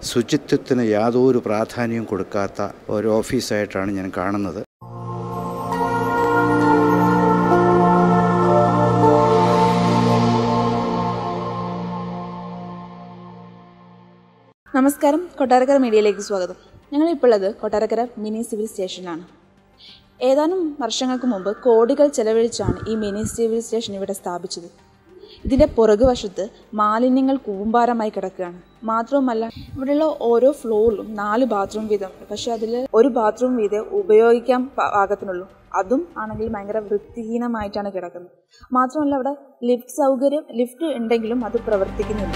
ശുചിത്വത്തിന് യാതൊരു പ്രാധാന്യവും കൊടുക്കാത്ത ഒരു ഓഫീസായിട്ടാണ് ഞാൻ കാണുന്നത് നമസ്കാരം കൊട്ടാരക്കര മീഡിയയിലേക്ക് സ്വാഗതം ഞങ്ങളിപ്പോൾ ഉള്ളത് കൊട്ടാരക്കര മിനി സിവിൽ സ്റ്റേഷനിലാണ് ഏതാനും വർഷങ്ങൾക്ക് മുമ്പ് കോടികൾ ചെലവഴിച്ചാണ് ഈ മിനി സിവിൽ സ്റ്റേഷൻ ഇവിടെ സ്ഥാപിച്ചത് ഇതിൻ്റെ പുറകുവശത്ത് മാലിന്യങ്ങൾ കൂമ്പാരമായി കിടക്കുകയാണ് മാത്രവുമല്ല ഇവിടെയുള്ള ഓരോ ഫ്ലോറിലും നാല് ബാത്റൂം വീതമുണ്ട് പക്ഷേ അതിൽ ഒരു ബാത്റൂം വീതം ഉപയോഗിക്കാൻ പാ- പാകത്തിനുള്ളൂ അതും ആണെങ്കിൽ ഭയങ്കര വൃത്തിഹീനമായിട്ടാണ് കിടക്കുന്നത് മാത്രമല്ല അവിടെ ലിഫ്റ്റ് സൗകര്യം ലിഫ്റ്റ് ഉണ്ടെങ്കിലും അത് പ്രവർത്തിക്കുന്നില്ല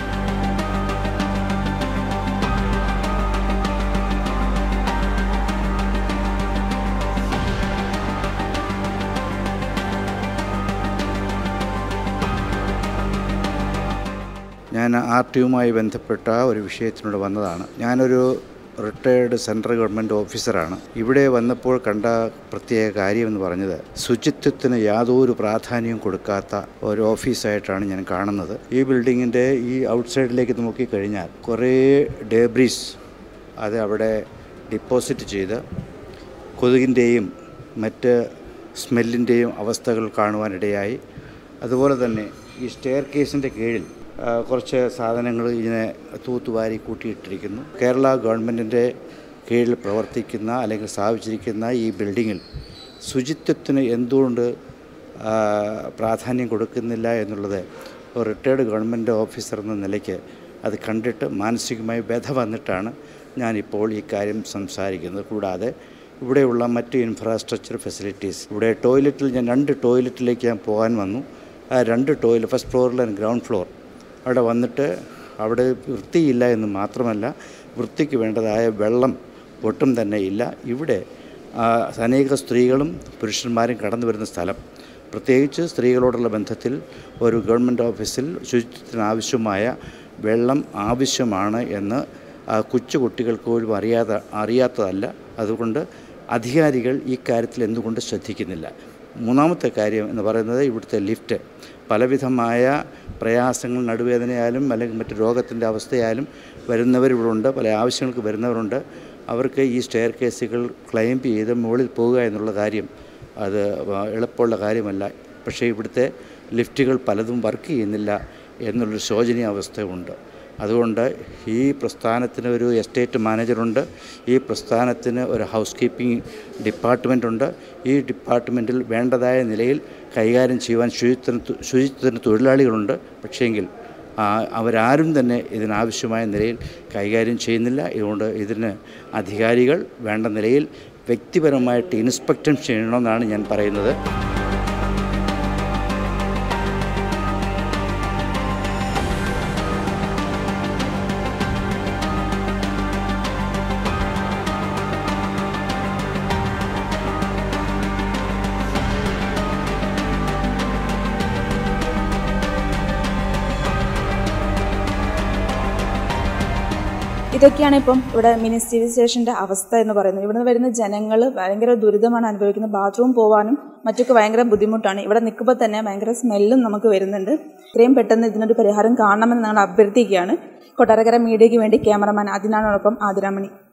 ഞാൻ ആർ ടിയുമായി ബന്ധപ്പെട്ട ഒരു വിഷയത്തിനോട് വന്നതാണ് ഞാനൊരു റിട്ടയേർഡ് സെൻട്രൽ ഗവൺമെൻറ് ഓഫീസറാണ് ഇവിടെ വന്നപ്പോൾ കണ്ട പ്രത്യേക കാര്യം എന്ന് പറഞ്ഞത് ശുചിത്വത്തിന് യാതൊരു പ്രാധാന്യവും കൊടുക്കാത്ത ഒരു ഓഫീസായിട്ടാണ് ഞാൻ കാണുന്നത് ഈ ബിൽഡിങ്ങിൻ്റെ ഈ ഔട്ട്സൈഡിലേക്ക് നോക്കിക്കഴിഞ്ഞാൽ കുറേ ഡേബ്രീസ് അത് അവിടെ ഡിപ്പോസിറ്റ് ചെയ്ത് കൊതുകിൻ്റെയും മറ്റ് സ്മെല്ലിൻ്റെയും അവസ്ഥകൾ കാണുവാനിടയായി അതുപോലെ തന്നെ ഈ സ്റ്റെയർ കേസിൻ്റെ കീഴിൽ ആ, കുറച്ച് സാധനങ്ങൾ ഇതിനെ തൂത്തുവാരി കൂട്ടിയിട്ടിരിക്കുന്നു കേരള ഗവൺമെൻറ്റിൻ്റെ കീഴിൽ പ്രവർത്തിക്കുന്ന അല്ലെങ്കിൽ സ്ഥാപിച്ചിരിക്കുന്ന ഈ ബിൽഡിങ്ങിൽ ശുചിത്വത്തിന് എന്തുകൊണ്ട് ആ, പ്രാധാന്യം കൊടുക്കുന്നില്ല എന്നുള്ളത് ഒരു റിട്ടയർഡ് ഗവൺമെൻറ് ഓഫീസർ എന്ന നിലയ്ക്ക് അത് കണ്ടിട്ട് മാനസികമായി വ്യഥ വന്നിട്ടാണ് ഞാനിപ്പോൾ ഈ കാര്യം സംസാരിക്കുന്നത് കൂടാതെ ഇവിടെയുള്ള മറ്റ് ഇൻഫ്രാസ്ട്രക്ചർ ഫെസിലിറ്റീസ് ഇവിടെ ടോയ്ലറ്റിൽ ഞാൻ രണ്ട് ടോയ്ലറ്റിലേക്ക് ഞാൻ പോകാൻ വന്നു ആ രണ്ട് ടോയ്ലറ്റ് ഫസ്റ്റ് ഫ്ലോറിൽ ആൻഡ് ഗ്രൗണ്ട് ഫ്ലോർ അവിടെ വന്നിട്ട് അവിടെ വൃത്തിയില്ല എന്ന് മാത്രമല്ല വൃത്തിക്ക് വേണ്ടതായ വെള്ളം ഒട്ടും തന്നെ ഇല്ല ഇവിടെ ആ, അനേക സ്ത്രീകളും പുരുഷന്മാരും കടന്നു വരുന്ന സ്ഥലം പ്രത്യേകിച്ച് സ്ത്രീകളോടുള്ള ബന്ധത്തിൽ ഒരു ഗവൺമെൻറ് ഓഫീസിൽ ശുചിത്വത്തിന് ആവശ്യമായ വെള്ളം ആവശ്യമാണ് എന്ന് ആ, കൊച്ചു കുട്ടികൾക്ക് പോലും അറിയാതെ അറിയാത്തതല്ല അതുകൊണ്ട് അധികാരികൾ ഈ കാര്യത്തിൽ എന്തുകൊണ്ട് ശ്രദ്ധിക്കുന്നില്ല മൂന്നാമത്തെ കാര്യം എന്ന് പറയുന്നത് ഇവിടുത്തെ ലിഫ്റ്റ് പലവിധമായ പ്രയാസങ്ങൾ നടുവേദനയാലും അല്ലെങ്കിൽ മറ്റ് രോഗത്തിൻ്റെ അവസ്ഥയാലും വരുന്നവരിവിടുണ്ട് പല ആവശ്യങ്ങൾക്ക് വരുന്നവരുണ്ട് അവർക്ക് ഈ സ്റ്റെയർ കേസുകൾ ക്ലൈംബ് ചെയ്ത് മുകളിൽ പോവുക എന്നുള്ള കാര്യം അത് വ- എളുപ്പമുള്ള കാര്യമല്ല പക്ഷേ ഇവിടുത്തെ ലിഫ്റ്റുകൾ പലതും വർക്ക് ചെയ്യുന്നില്ല എന്നുള്ളൊരു ശോചനീയ അവസ്ഥയുണ്ട് അതുകൊണ്ട് ഈ പ്രസ്ഥാനത്തിന് ഒരു എസ്റ്റേറ്റ് മാനേജറുണ്ട് ഈ പ്രസ്ഥാനത്തിന് ഒരു ഹൗസ് കീപ്പിംഗ് ഡിപ്പാർട്ട്മെൻ്റ് ഉണ്ട് ഈ ഡിപ്പാർട്ട്മെൻറ്റിൽ വേണ്ടതായ നിലയിൽ കൈകാര്യം ചെയ്യുവാൻ ശുചിത്വത്തിന് തൊ- ശുചിത്വത്തിന് തൊഴിലാളികളുണ്ട് പക്ഷേങ്കിൽ ആ, അവരാരും തന്നെ ഇതിനാവശ്യമായ നിലയിൽ കൈകാര്യം ചെയ്യുന്നില്ല ഇതുകൊണ്ട് ഇതിന് അധികാരികൾ വേണ്ട നിലയിൽ വ്യക്തിപരമായിട്ട് ഇൻസ്പെക്ഷൻ ചെയ്യണമെന്നാണ് ഞാൻ പറയുന്നത് ഇതൊക്കെയാണ് ഇപ്പം ഇവിടെ മിനി സിവിൽ സ്റ്റേഷന്റെ അവസ്ഥ എന്ന് പറയുന്നത് ഇവിടെ വരുന്ന ജനങ്ങൾ ഭയങ്കര ദുരിതമാണ് അനുഭവിക്കുന്നത് ബാത്റൂം പോകാനും മറ്റൊക്കെ ഭയങ്കര ബുദ്ധിമുട്ടാണ് ഇവിടെ നിൽക്കുമ്പോൾ തന്നെ ഭയങ്കര സ്മെല്ലും നമുക്ക് വരുന്നുണ്ട് ഇത്രയും പെട്ടെന്ന് ഇതിനൊരു പരിഹാരം കാണണമെന്ന് ഞങ്ങൾ അഭ്യർത്ഥിക്കുകയാണ് കൊട്ടാരക്കര മീഡിയയ്ക്ക് വേണ്ടി ക്യാമറമാൻ അതിനാണോടൊപ്പം ആതിരാമണി